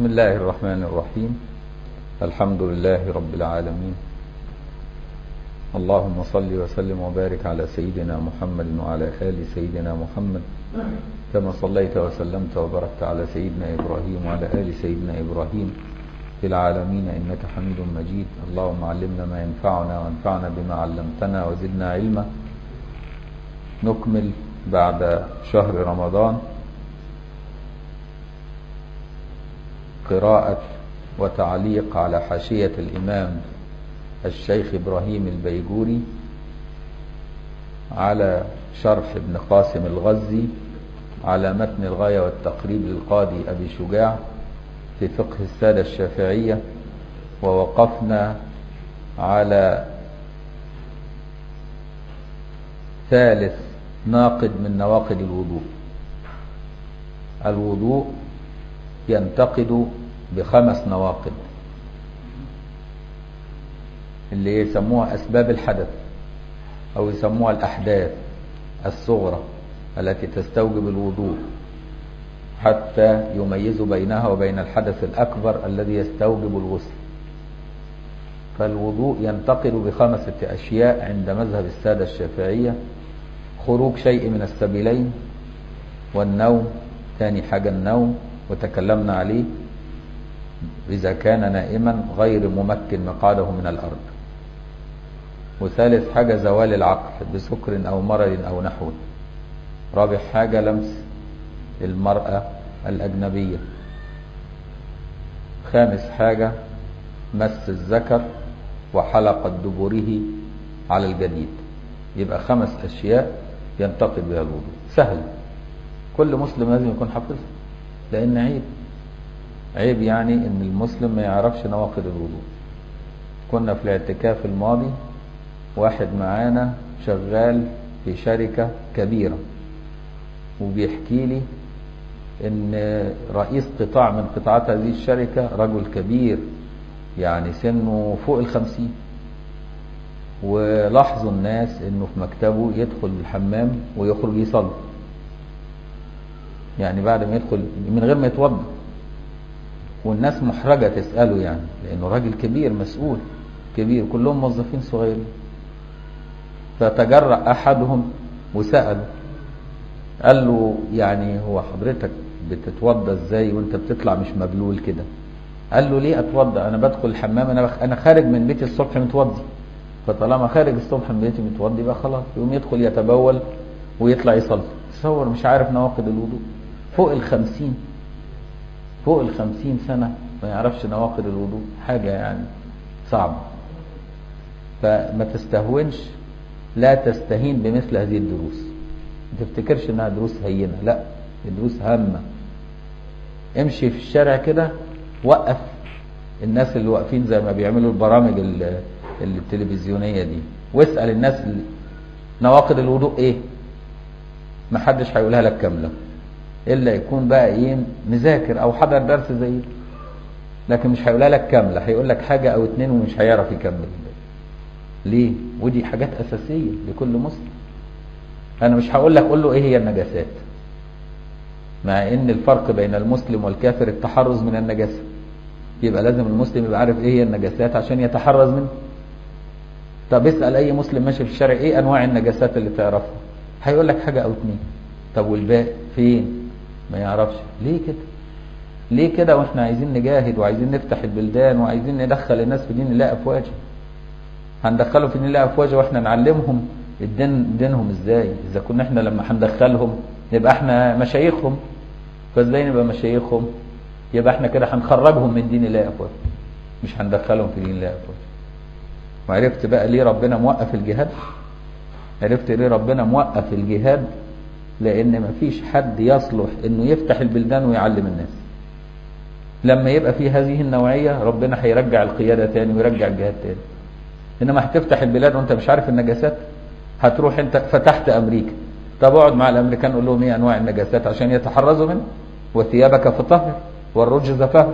بسم الله الرحمن الرحيم الحمد لله رب العالمين اللهم صل وسلم وبارك على سيدنا محمد وعلى آل سيدنا محمد كما صليت وسلمت وباركت على سيدنا إبراهيم وعلى آل سيدنا إبراهيم في العالمين إنك حميد مجيد اللهم علمنا ما ينفعنا وانفعنا بما علمتنا وزدنا علما نكمل بعد شهر رمضان قراءة وتعليق على حاشية الإمام الشيخ إبراهيم البيجوري على شرح ابن قاسم الغزي على متن الغاية والتقريب للقاضي أبي شجاع في فقه السادة الشافعية ووقفنا على ثالث ناقد من نواقد الوضوء الوضوء ينتقد بخمس نواقد اللي يسموها أسباب الحدث أو يسموها الأحداث الصغرى التي تستوجب الوضوء حتى يميزوا بينها وبين الحدث الأكبر الذي يستوجب الغسل فالوضوء ينتقل بخمسة أشياء عند مذهب السادة الشافعية خروج شيء من السبيلين والنوم ثاني حاجة النوم وتكلمنا عليه إذا كان نائما غير ممكن مقعده من الأرض وثالث حاجة زوال العقل بسكر أو مرض أو نحوه رابع حاجة لمس المرأة الأجنبية خامس حاجة مس الذكر وحلقة دبره على الجديد يبقى خمس أشياء ينتقد بها الوضوء سهل كل مسلم لازم يكون حافظها لأن عيب عيب يعني ان المسلم ما يعرفش نواقض الوضوء كنا في الاعتكاف الماضي واحد معانا شغال في شركة كبيرة وبيحكي لي ان رئيس قطاع من قطاعات هذه الشركة رجل كبير يعني سنه فوق الخمسين ولاحظوا الناس انه في مكتبه يدخل الحمام ويخرج يصلي يعني بعد ما يدخل من غير ما يتوضا والناس محرجة تسأله يعني لأنه راجل كبير مسؤول كبير كلهم موظفين صغيرين فتجرأ أحدهم وسأله قال له يعني هو حضرتك بتتوضى ازاي وانت بتطلع مش مبلول كده قال له ليه اتوضى انا بدخل الحمام انا بخ... انا خارج من بيتي الصبح متوضي فطالما خارج الصبح من بيتي متوضي بقى خلاص يقوم يدخل يتبول ويطلع يصلي تصور مش عارف نواقض الوضوء فوق الخمسين فوق الخمسين سنة ما يعرفش نواقض الوضوء حاجة يعني صعبة فما تستهونش لا تستهين بمثل هذه الدروس ما تفتكرش انها دروس هينة لا دروس هامة امشي في الشارع كده وقف الناس اللي واقفين زي ما بيعملوا البرامج التلفزيونية دي واسأل الناس نواقض الوضوء ايه ما حدش هيقولها لك كامله الا يكون بقى ايه مذاكر او حضر درس زي ده لكن مش هيقولها لك كامله هيقول لك حاجه او اتنين ومش هيعرف يكمل ليه ودي حاجات اساسيه لكل مسلم انا مش هقول لك قول له ايه هي النجاسات مع ان الفرق بين المسلم والكافر التحرز من النجاسه يبقى لازم المسلم يبقى عارف ايه هي النجاسات عشان يتحرز منها طب اسال اي مسلم ماشي في الشارع ايه انواع النجاسات اللي تعرفها هيقول لك حاجه او اتنين طب والباقي فين ما يعرفش ليه كده ليه كده واحنا عايزين نجاهد وعايزين نفتح البلدان وعايزين ندخل الناس في دين الله افواجا هندخلهم في دين الله افواجا واحنا نعلمهم الدين دينهم ازاي اذا كنا احنا لما هندخلهم يبقى احنا مشايخهم فازاي نبقى مشايخهم يبقى احنا كده هنخرجهم من دين الله افواجا مش هندخلهم في دين الله افواجا وعرفت بقى ليه ربنا موقف الجهاد عرفت ليه ربنا موقف الجهاد لان مفيش حد يصلح انه يفتح البلدان ويعلم الناس لما يبقى في هذه النوعية ربنا هيرجع القيادة تاني ويرجع الجهاد تاني انما هتفتح البلاد وانت مش عارف النجاسات هتروح انت فتحت امريكا طب اقعد مع الامريكان قول لهم ايه انواع النجاسات عشان يتحرزوا منها وثيابك فطهر والرجز فهر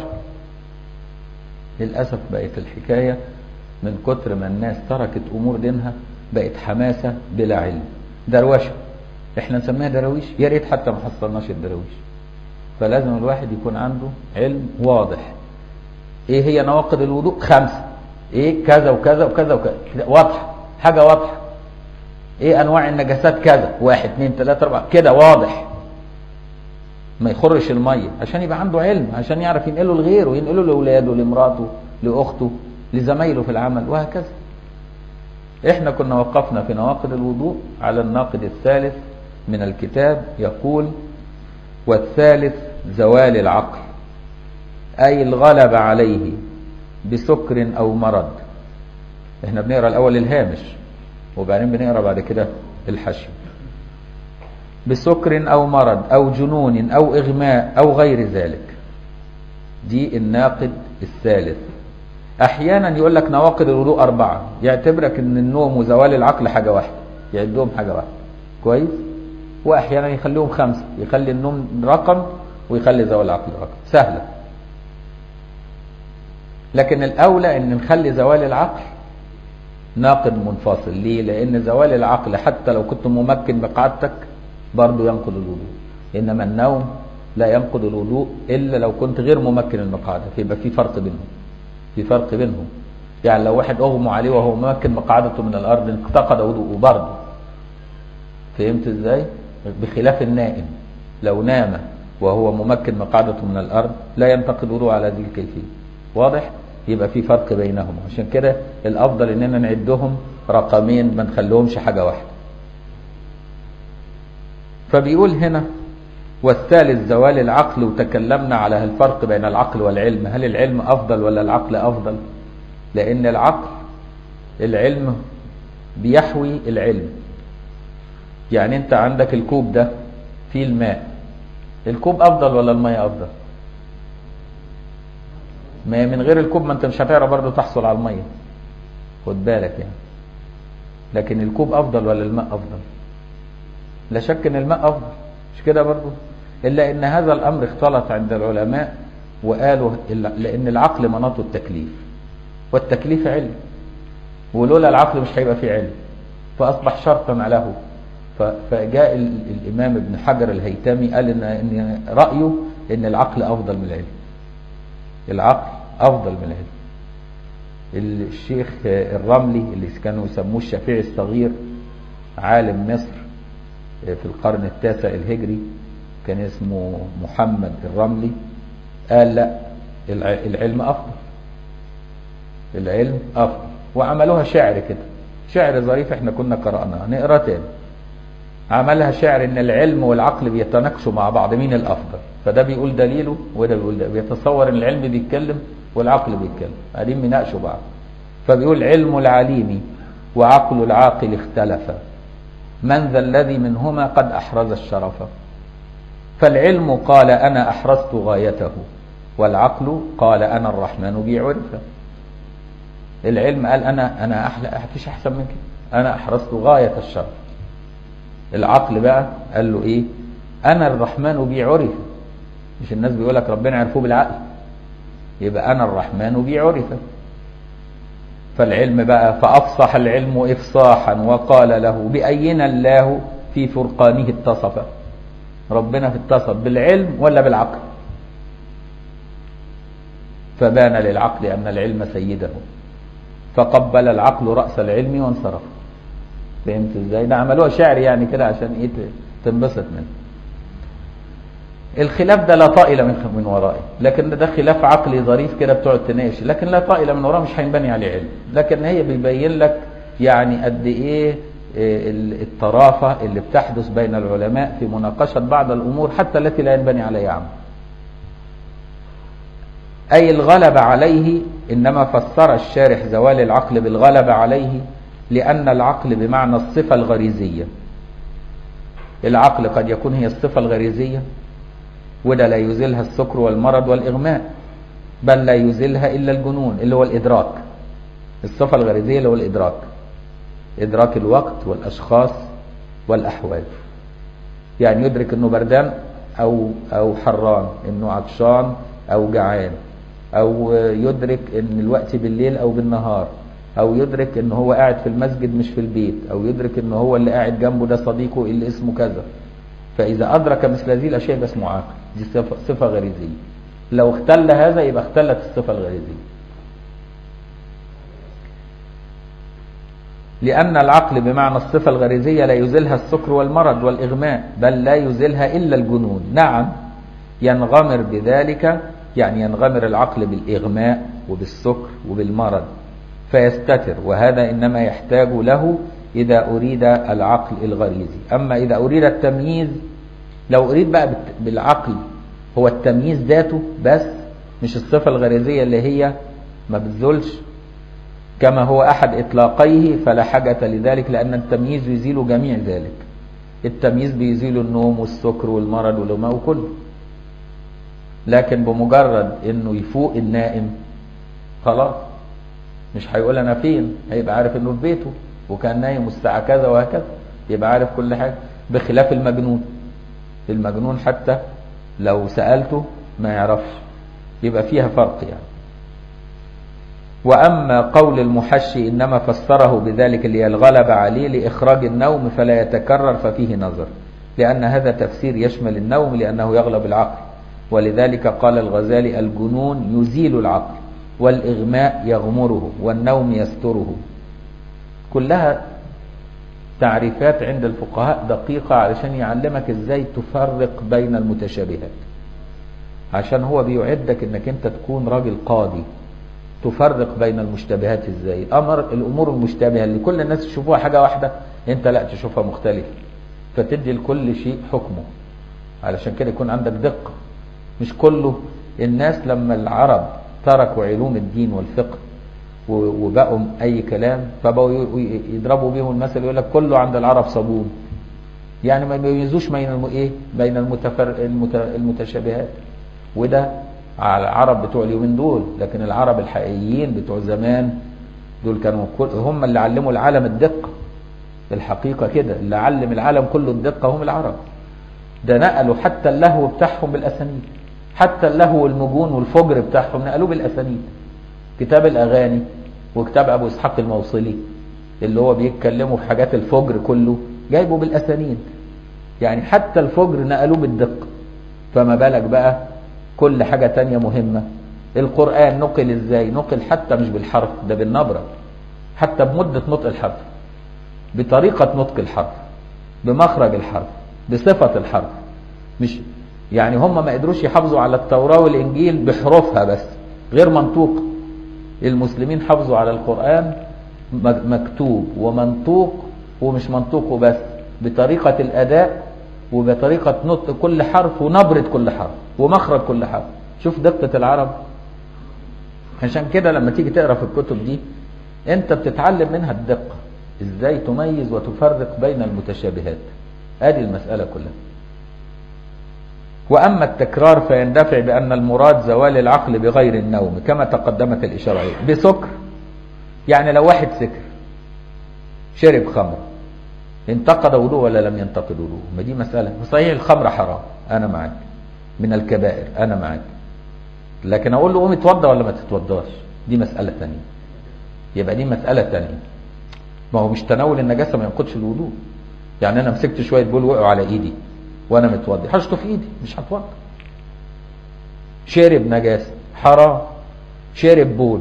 للاسف بقت الحكايه من كتر ما الناس تركت امور دينها بقت حماسه بلا علم دروشه احنا نسميها دراويش يا ريت حتى ما حصلناش الدراويش فلازم الواحد يكون عنده علم واضح ايه هي نواقض الوضوء خمسة ايه كذا وكذا وكذا وكذا واضحة حاجة واضحة ايه انواع النجاسات كذا واحد اثنين ثلاثة اربعة كده واضح ما يخرش المية عشان يبقى عنده علم عشان يعرف ينقله لغيره ينقله لاولاده لمراته لاخته لزمايله في العمل وهكذا احنا كنا وقفنا في نواقض الوضوء على الناقض الثالث من الكتاب يقول والثالث زوال العقل أي الغلب عليه بسكر أو مرض احنا بنقرأ الأول الهامش وبعدين بنقرأ بعد كده الحشو بسكر أو مرض أو جنون أو إغماء أو غير ذلك دي الناقد الثالث أحيانا يقول لك نواقض الوضوء أربعة يعتبرك أن النوم وزوال العقل حاجة واحدة يعدهم حاجة واحدة كويس وأحيانا يخليهم خمسة يخلي النوم رقم ويخلي زوال العقل رقم سهلة لكن الأولى أن نخلي زوال العقل ناقد منفصل ليه لأن زوال العقل حتى لو كنت ممكن بقعدتك برضه ينقض الوضوء إنما النوم لا ينقض الوضوء إلا لو كنت غير ممكن المقعدة فيبقى في فرق بينهم في فرق بينهم يعني لو واحد أغمى عليه وهو ممكن مقعدته من الأرض انتقد وضوءه برضه فهمت ازاي بخلاف النائم لو نام وهو ممكن مقعدته من الأرض لا ينتقد وضوء على هذه الكيفية واضح يبقى في فرق بينهم عشان كده الأفضل إننا نعدهم رقمين ما نخليهمش حاجة واحدة فبيقول هنا والثالث زوال العقل وتكلمنا على الفرق بين العقل والعلم هل العلم أفضل ولا العقل أفضل لأن العقل العلم بيحوي العلم يعني انت عندك الكوب ده فيه الماء الكوب أفضل ولا المية أفضل ما من غير الكوب ما انت مش هتعرف برضه تحصل على المية خد بالك يعني لكن الكوب أفضل ولا الماء أفضل لا شك ان الماء أفضل مش كده برضه إلا أن هذا الأمر اختلط عند العلماء وقالوا لأن العقل مناط التكليف والتكليف علم ولولا العقل مش هيبقى فيه علم فأصبح شرطا له فجاء الإمام ابن حجر الهيتمي قال إن, إن رأيه إن العقل أفضل من العلم العقل أفضل من العلم الشيخ الرملي اللي كانوا يسموه الشافعي الصغير عالم مصر في القرن التاسع الهجري كان اسمه محمد الرملي قال لا العلم أفضل العلم أفضل وعملوها شعر كده شعر ظريف احنا كنا قرأناه نقرأ تاني عملها شعر ان العلم والعقل بيتناقشوا مع بعض مين الافضل فده بيقول دليله وده بيقول ده بيتصور ان العلم بيتكلم والعقل بيتكلم قاعدين بيناقشوا بعض فبيقول علم العليم وعقل العاقل اختلفا من ذا الذي منهما قد احرز الشرف فالعلم قال انا احرزت غايته والعقل قال انا الرحمن بي عرف العلم قال انا انا احلى مفيش احسن من كده انا احرزت غايه الشرف العقل بقى قال له ايه انا الرحمن بي عرف مش الناس بيقول لك ربنا عرفوه بالعقل يبقى انا الرحمن بي عرف فالعلم بقى فافصح العلم افصاحا وقال له باينا الله في فرقانه اتصف ربنا اتصف بالعلم ولا بالعقل فبان للعقل ان العلم سيده فقبل العقل راس العلم وانصرف فهمت ازاي ده عملوها شعر يعني كده عشان ايه تنبسط منه الخلاف ده لا طائل من من ورائه لكن ده خلاف عقلي ظريف كده بتقعد تناقش لكن لا طائل من وراه مش هينبني عليه علم لكن هي بيبين لك يعني قد ايه الطرافة اللي بتحدث بين العلماء في مناقشة بعض الأمور حتى التي لا ينبني عليها عمل أي الغلب عليه إنما فسر الشارح زوال العقل بالغلب عليه لأن العقل بمعنى الصفة الغريزية العقل قد يكون هي الصفة الغريزية وده لا يزيلها السكر والمرض والإغماء بل لا يزيلها إلا الجنون اللي هو الإدراك الصفة الغريزية اللي هو الإدراك إدراك الوقت والأشخاص والأحوال يعني يدرك أنه بردان أو أو حران أنه عطشان أو جعان أو يدرك أن الوقت بالليل أو بالنهار او يدرك ان هو قاعد في المسجد مش في البيت او يدرك ان هو اللي قاعد جنبه ده صديقه اللي اسمه كذا فإذا أدرك مثل هذه الأشياء يبقى اسمه عاقل دي صفة, صفة غريزية لو اختل هذا يبقى اختلت الصفة الغريزية لأن العقل بمعنى الصفة الغريزية لا يزيلها السكر والمرض والإغماء بل لا يزيلها إلا الجنون نعم ينغمر بذلك يعني ينغمر العقل بالإغماء وبالسكر وبالمرض فيستتر وهذا إنما يحتاج له إذا أريد العقل الغريزي أما إذا أريد التمييز لو أريد بقى بالعقل هو التمييز ذاته بس مش الصفة الغريزية اللي هي ما بتزولش كما هو أحد إطلاقيه فلا حاجة لذلك لأن التمييز يزيل جميع ذلك التمييز بيزيل النوم والسكر والمرض والإغماء وكله لكن بمجرد انه يفوق النائم خلاص مش هيقول انا فين هيبقى عارف انه في بيته وكان نايم الساعة كذا وهكذا يبقى عارف كل حاجة بخلاف المجنون المجنون حتى لو سألته ما يعرفش يبقى فيها فرق يعني وأما قول المحشي إنما فسره بذلك اللي الغلب عليه لإخراج النوم فلا يتكرر ففيه نظر لأن هذا تفسير يشمل النوم لأنه يغلب العقل ولذلك قال الغزالي الجنون يزيل العقل والإغماء يغمره والنوم يستره كلها تعريفات عند الفقهاء دقيقة علشان يعلمك ازاي تفرق بين المتشابهات عشان هو بيعدك انك انت تكون راجل قاضي تفرق بين المشتبهات ازاي الامر الامور المشتبهه اللي كل الناس يشوفوها حاجه واحده انت لا تشوفها مختلفه فتدي لكل شيء حكمه علشان كده يكون عندك دقه مش كله الناس لما العرب تركوا علوم الدين والفقه وبقوا اي كلام فبقوا يضربوا بيهم المثل يقول لك كله عند العرب صابون يعني ما بيميزوش بين الم... ايه بين المتفر... المت... المتشابهات وده على العرب بتوع اليومين دول لكن العرب الحقيقيين بتوع زمان دول كانوا كل... هم اللي علموا العالم الدقه الحقيقه كده اللي علم العالم كله الدقه هم العرب ده نقلوا حتى اللهو بتاعهم بالاسانيد حتى اللهو والمجون والفجر بتاعهم نقلوه بالاسانيد كتاب الاغاني وكتاب ابو اسحاق الموصلي اللي هو بيتكلموا في حاجات الفجر كله جايبه بالاسانيد يعني حتى الفجر نقلوه بالدقه فما بالك بقى كل حاجه تانية مهمه القران نقل ازاي نقل حتى مش بالحرف ده بالنبره حتى بمده نطق الحرف بطريقه نطق الحرف بمخرج الحرف بصفه الحرف مش يعني هم ما قدروش يحافظوا على التوراه والانجيل بحروفها بس غير منطوق المسلمين حافظوا على القرآن مكتوب ومنطوق ومش منطوق وبس بطريقة الأداء وبطريقة نطق كل حرف ونبرة كل حرف ومخرج كل حرف شوف دقة العرب عشان كده لما تيجي تقرا في الكتب دي انت بتتعلم منها الدقة ازاي تميز وتفرق بين المتشابهات ادي المسألة كلها وأما التكرار فيندفع بأن المراد زوال العقل بغير النوم كما تقدمت الإشارة عليه بسكر يعني لو واحد سكر شرب خمر انتقد وضوء ولا لم ينتقد وضوء ما دي مسألة صحيح الخمر حرام أنا معاك من الكبائر أنا معاك لكن أقول له قوم اتوضى ولا ما تتوضاش دي مسألة تانية يبقى دي مسألة تانية ما هو مش تناول النجاسة ما ينقضش الوضوء يعني أنا مسكت شوية بول وقعوا على إيدي وانا متوضي حشته في ايدي مش هتوضى شرب نجاسه حرام شرب بول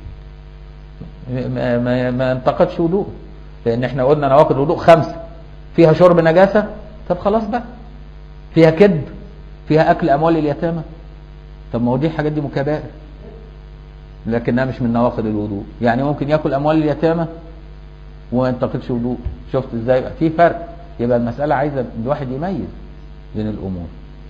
ما, ما, ما انتقدش وضوء لان احنا قلنا نواقض الوضوء خمسه فيها شرب نجاسه طب خلاص بقى فيها كذب فيها اكل اموال اليتامى طب ما هو دي الحاجات دي مكبائر لكنها مش من نواقض الوضوء يعني ممكن ياكل اموال اليتامى وما ينتقدش وضوء شفت ازاي في فرق يبقى المساله عايزه الواحد يميز بين الأمور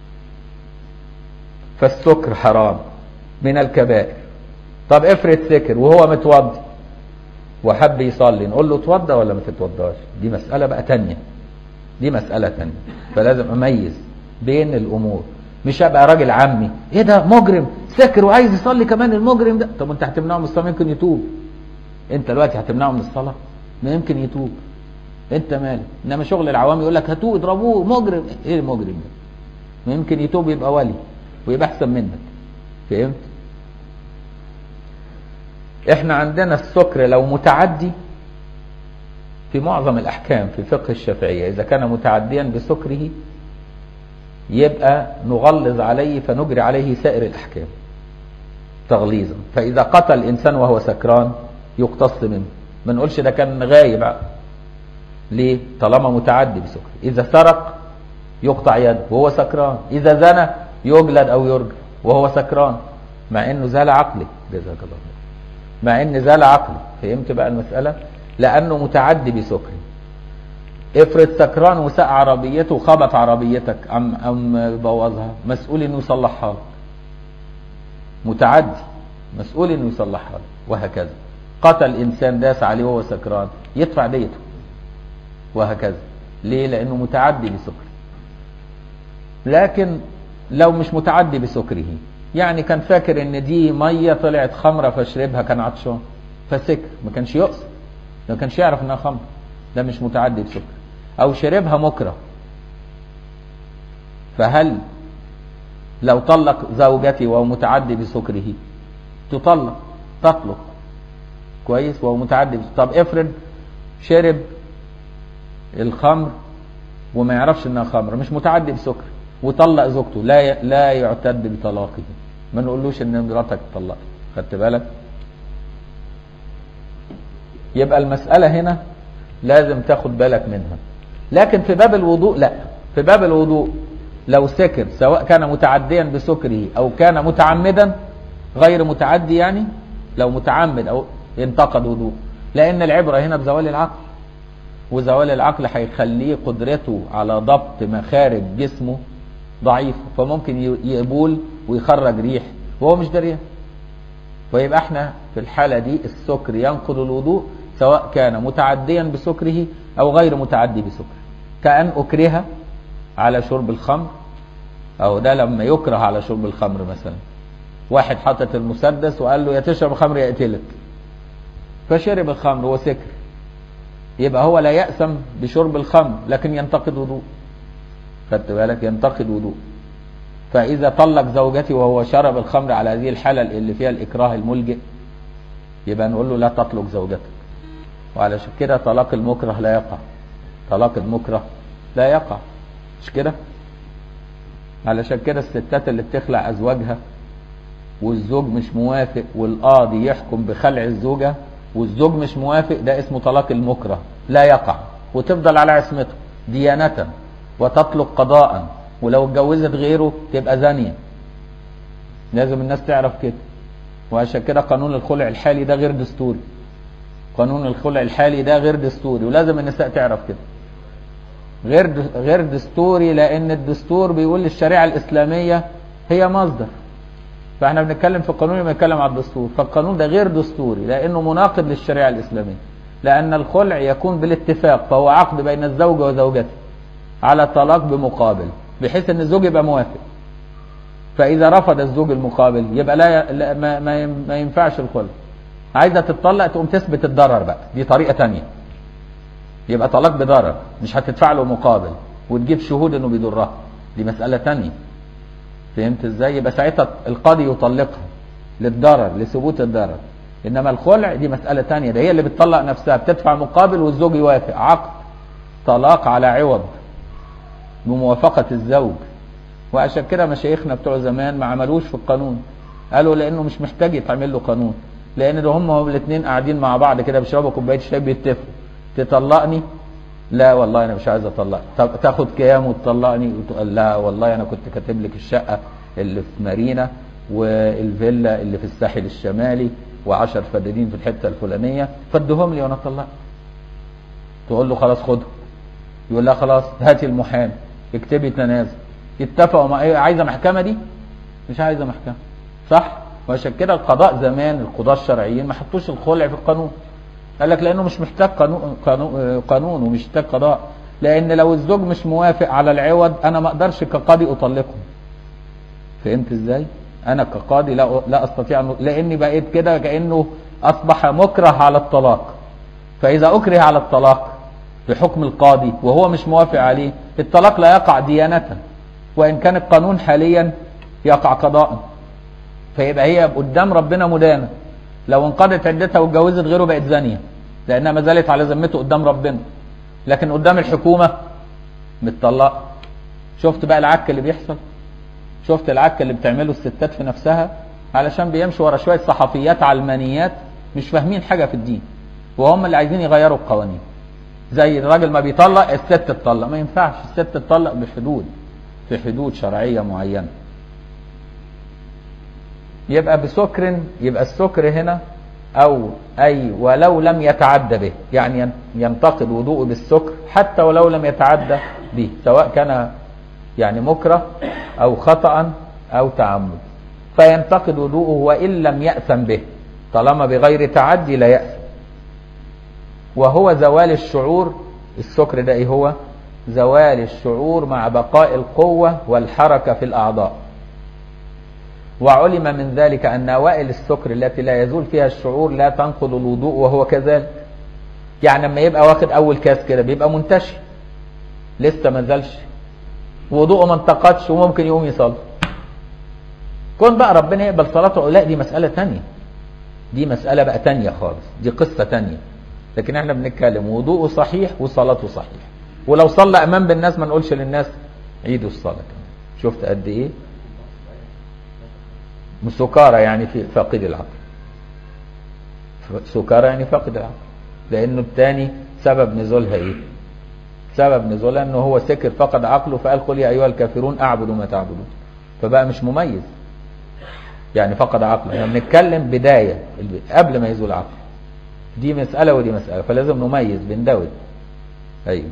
فالسكر حرام من الكبائر طب افرض سكر وهو متوضي وحب يصلي نقول له اتوضى ولا ما تتوضاش دي مسألة بقى تانية دي مسألة تانية فلازم أميز بين الأمور مش ابقى راجل عمي ايه ده مجرم سكر وعايز يصلي كمان المجرم ده طب انت هتمنعه من الصلاه يمكن يتوب انت دلوقتي هتمنعه من الصلاه ما يمكن يتوب انت مالك انما شغل العوام يقول لك هاتوه اضربوه مجرم ايه المجرم ده ما يمكن يتوب يبقى ولي ويبقى احسن منك فهمت احنا عندنا السكر لو متعدي في معظم الاحكام في فقه الشافعيه اذا كان متعديا بسكره يبقى نغلظ عليه فنجري عليه سائر الأحكام تغليظا فإذا قتل إنسان وهو سكران يقتص منه ما نقولش ده كان غايب ليه طالما متعدي بسكر إذا سرق يقطع يده وهو سكران إذا زنى يجلد أو يرجم وهو سكران مع إنه زال عقله جزاك الله خير مع إن زال عقله فهمت بقى المسألة لأنه متعدي بسكر افرض سكران وساق عربيته وخبط عربيتك أم أم بوظها مسؤول إنه يصلحها لك متعدي مسؤول إنه يصلحها لك وهكذا قتل إنسان داس عليه وهو سكران يدفع ديته وهكذا ليه لأنه متعدي بسكر لكن لو مش متعدي بسكره يعني كان فاكر ان دي ميه طلعت خمره فشربها كان عطشان فسكر ما كانش يقصد ما كانش يعرف انها خمره ده مش متعدي بسكر او شربها مكره فهل لو طلق زوجتي وهو متعدي بسكره تطلق تطلق كويس وهو متعدي بسكره. طب افرض شرب الخمر وما يعرفش انها خمر مش متعدي بسكر وطلق زوجته لا ي... لا يعتد بطلاقه ما نقولوش ان مراتك طلقت خدت بالك يبقى المسألة هنا لازم تاخد بالك منها لكن في باب الوضوء لا في باب الوضوء لو سكر سواء كان متعديا بسكره او كان متعمدا غير متعدي يعني لو متعمد او ينتقد وضوء لان العبرة هنا بزوال العقل وزوال العقل هيخليه قدرته على ضبط مخارج جسمه ضعيف فممكن يبول ويخرج ريح وهو مش دريان فيبقى احنا في الحالة دي السكر ينقض الوضوء سواء كان متعديا بسكره او غير متعدي بسكره كأن اكره على شرب الخمر او ده لما يكره على شرب الخمر مثلا واحد حاطط المسدس وقال له يا تشرب خمر يا اقتلك فشرب الخمر وسكر يبقى هو لا يأسم بشرب الخمر لكن ينتقد وضوء خدت بالك ينتقد وضوء فإذا طلق زوجتي وهو شرب الخمر على هذه الحالة اللي فيها الإكراه الملجئ يبقى نقول له لا تطلق زوجتك وعلشان كده طلاق المكره لا يقع طلاق المكره لا يقع مش كده علشان كده الستات اللي بتخلع أزواجها والزوج مش موافق والقاضي يحكم بخلع الزوجة والزوج مش موافق ده اسمه طلاق المكره لا يقع وتفضل على عصمته ديانة وتطلق قضاء ولو اتجوزت غيره تبقى زانية لازم الناس تعرف كده وعشان كده قانون الخلع الحالي ده غير دستوري قانون الخلع الحالي ده غير دستوري ولازم النساء تعرف كده غير غير دستوري لان الدستور بيقول الشريعه الاسلاميه هي مصدر فاحنا بنتكلم في القانون بنتكلم على الدستور فالقانون ده غير دستوري لانه مناقض للشريعه الاسلاميه لان الخلع يكون بالاتفاق فهو عقد بين الزوج وزوجته على طلاق بمقابل بحيث ان الزوج يبقى موافق فاذا رفض الزوج المقابل يبقى لا, لا ما, ما, ما ينفعش الخلع عايزه تتطلق تقوم تثبت الضرر بقى دي طريقه تانية يبقى طلاق بضرر مش هتدفع له مقابل وتجيب شهود انه بيضرها دي مساله تانية فهمت ازاي يبقى ساعتها القاضي يطلقها للضرر لثبوت الضرر انما الخلع دي مساله تانية ده هي اللي بتطلق نفسها بتدفع مقابل والزوج يوافق عقد طلاق على عوض بموافقة الزوج وعشان كده مشايخنا بتوع زمان ما عملوش في القانون قالوا لانه مش محتاج يتعمل له قانون لان ده هم هم الاثنين قاعدين مع بعض كده بيشربوا كوبايه شاي بيتفقوا تطلقني لا والله انا مش عايز اطلق طب تاخد كام وتطلقني وتقول لا والله انا كنت كاتب لك الشقه اللي في مارينا والفيلا اللي في الساحل الشمالي وعشر فدادين في الحته الفلانيه فادهم لي وانا اطلقك تقول له خلاص خدهم يقول لها خلاص هاتي المحامي اكتبي تنازل يتفقوا مع ايه عايزه محكمه دي مش عايزه محكمه صح وعشان كده القضاء زمان القضاة الشرعيين ما حطوش الخلع في القانون قال لك لانه مش محتاج قانون قانون, قانون ومش محتاج قضاء لان لو الزوج مش موافق على العوض انا ما اقدرش كقاضي اطلقه فهمت ازاي انا كقاضي لا لا استطيع أن لاني بقيت كده كانه اصبح مكره على الطلاق فاذا اكره على الطلاق بحكم القاضي وهو مش موافق عليه الطلاق لا يقع ديانة وإن كان القانون حاليا يقع قضاء فيبقى هي قدام ربنا مدانة لو انقضت عدتها واتجوزت غيره بقت زانية لأنها ما زالت على ذمته قدام ربنا لكن قدام الحكومة متطلقة شفت بقى العك اللي بيحصل شفت العك اللي بتعمله الستات في نفسها علشان بيمشوا ورا شويه صحفيات علمانيات مش فاهمين حاجه في الدين وهم اللي عايزين يغيروا القوانين زي الراجل ما بيطلق الست تطلق ما ينفعش الست تطلق بحدود في حدود شرعيه معينه يبقى بسكر يبقى السكر هنا او اي ولو لم يتعدى به يعني ينتقد وضوءه بالسكر حتى ولو لم يتعدى به سواء كان يعني مكره او خطا او تعمد فينتقد وضوءه وان لم ياثم به طالما بغير تعدي لا ياثم وهو زوال الشعور السكر ده ايه هو زوال الشعور مع بقاء القوه والحركه في الاعضاء وعلم من ذلك أن أوائل السكر التي لا يزول فيها الشعور لا تنقض الوضوء وهو كذلك يعني لما يبقى واخد أول كاس كده بيبقى منتشي لسه ما زالش وضوءه ما انتقدش وممكن يقوم يصلي كون بقى ربنا يقبل صلاته لا دي مسألة تانية دي مسألة بقى تانية خالص دي قصة تانية لكن احنا بنتكلم وضوءه صحيح وصلاته صحيح ولو صلى أمام بالناس ما نقولش للناس عيدوا الصلاة شفت قد ايه سكارى يعني في فاقد العقل سكارى يعني فاقد العقل لانه الثاني سبب نزولها ايه سبب نزولها انه هو سكر فقد عقله فقال قل يا ايها الكافرون اعبدوا ما تعبدون فبقى مش مميز يعني فقد عقله احنا بنتكلم بدايه قبل ما يزول عقله دي مساله ودي مساله فلازم نميز بين ده وده ايوه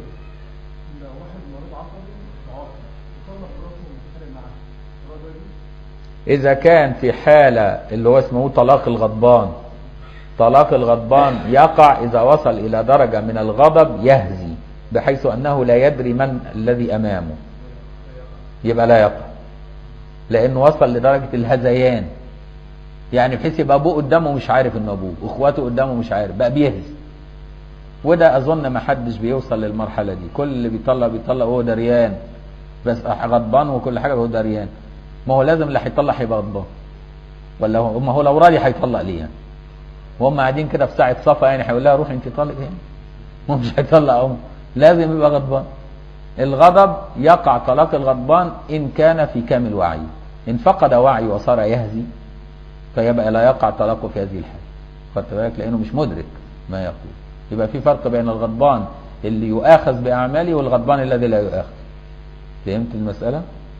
إذا كان في حالة اللي هو اسمه طلاق الغضبان طلاق الغضبان يقع إذا وصل إلى درجة من الغضب يهزي بحيث أنه لا يدري من الذي أمامه يبقى لا يقع لأنه وصل لدرجة الهذيان يعني بحيث يبقى أبوه قدامه مش عارف إنه أبوه وإخواته قدامه مش عارف بقى بيهز وده أظن ما حدش بيوصل للمرحلة دي كل اللي بيطلع بيطلع وهو دريان بس غضبان وكل حاجة وهو دريان ما هو لازم اللي هيطلع هيبقى غضبان ولا هو ما هو لو راضي هيطلق ليه يعني وهم قاعدين كده في ساعه صفا يعني هيقول لها روحي انت طالق يعني هو مش هيطلق هم لازم يبقى غضبان الغضب يقع طلاق الغضبان ان كان في كامل وعيه ان فقد وعي وصار يهزي فيبقى لا يقع طلاقه في هذه الحاله خدت بالك لانه مش مدرك ما يقول يبقى في فرق بين الغضبان اللي يؤاخذ باعماله والغضبان الذي لا يؤاخذ فهمت المساله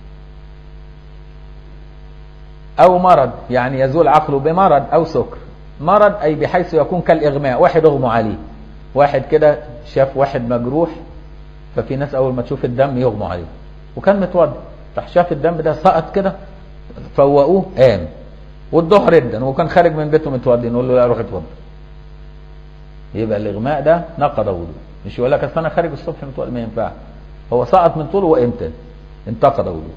أو مرض يعني يزول عقله بمرض أو سكر مرض أي بحيث يكون كالإغماء واحد أغمى عليه واحد كده شاف واحد مجروح ففي ناس أول ما تشوف الدم يغمى عليه وكان متوضى راح شاف الدم ده سقط كده فوقوه قام والظهر جدا وكان خارج من بيته متوضي نقول له لا روح اتوضى يبقى الإغماء ده نقض وضوء مش يقول لك أصل أنا خارج الصبح متوضي ما ينفعش هو سقط من طوله وقام تاني انتقض وضوء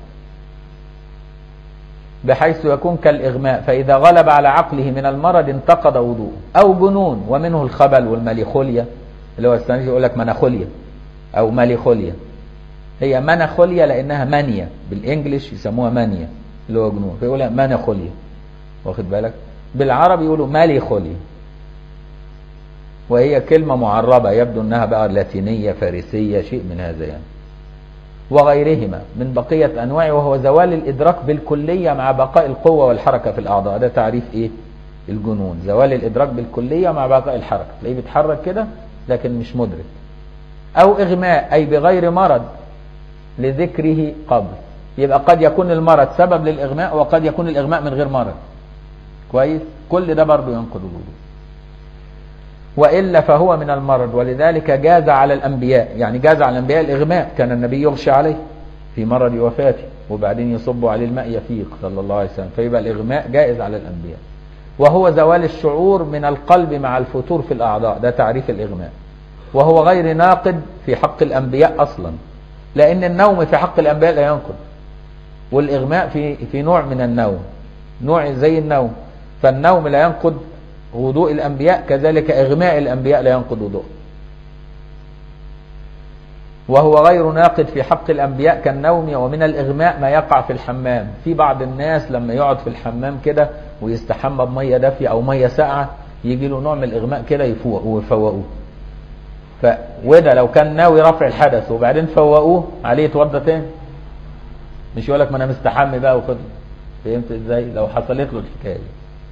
بحيث يكون كالإغماء فإذا غلب على عقله من المرض انتقض وضوءه أو جنون ومنه الخبل والمليخوليا اللي هو السنجي يقول لك مناخوليا أو ماليخوليا هي مناخوليا لأنها مانيا بالإنجلش يسموها مانيا اللي هو جنون فيقول مناخوليا واخد بالك بالعربي يقولوا ماليخوليا وهي كلمة معربة يبدو أنها بقى لاتينية فارسية شيء من هذا يعني وغيرهما من بقية أنواع وهو زوال الإدراك بالكلية مع بقاء القوة والحركة في الأعضاء ده تعريف إيه الجنون زوال الإدراك بالكلية مع بقاء الحركة تلاقيه بيتحرك كده لكن مش مدرك أو إغماء أي بغير مرض لذكره قبل يبقى قد يكون المرض سبب للإغماء وقد يكون الإغماء من غير مرض كويس كل ده برضه ينقض الوضوء وإلا فهو من المرض ولذلك جاز على الأنبياء يعني جاز على الأنبياء الإغماء كان النبي يغشى عليه في مرض وفاته وبعدين يصب عليه الماء يفيق صلى الله عليه وسلم فيبقى الإغماء جائز على الأنبياء وهو زوال الشعور من القلب مع الفتور في الأعضاء ده تعريف الإغماء وهو غير ناقد في حق الأنبياء أصلا لأن النوم في حق الأنبياء لا ينقض والإغماء في في نوع من النوم نوع زي النوم فالنوم لا ينقض وضوء الأنبياء كذلك إغماء الأنبياء لا ينقض وضوء وهو غير ناقد في حق الأنبياء كالنوم ومن الإغماء ما يقع في الحمام في بعض الناس لما يقعد في الحمام كده ويستحمى بمية دافية أو مية ساقعة يجي له نوع من الإغماء كده يفوق ويفوقوه ف وده لو كان ناوي رفع الحدث وبعدين فوقوه عليه يتوضى تاني مش يقول لك ما انا مستحمي بقى وخد فهمت ازاي لو حصلت له الحكايه دي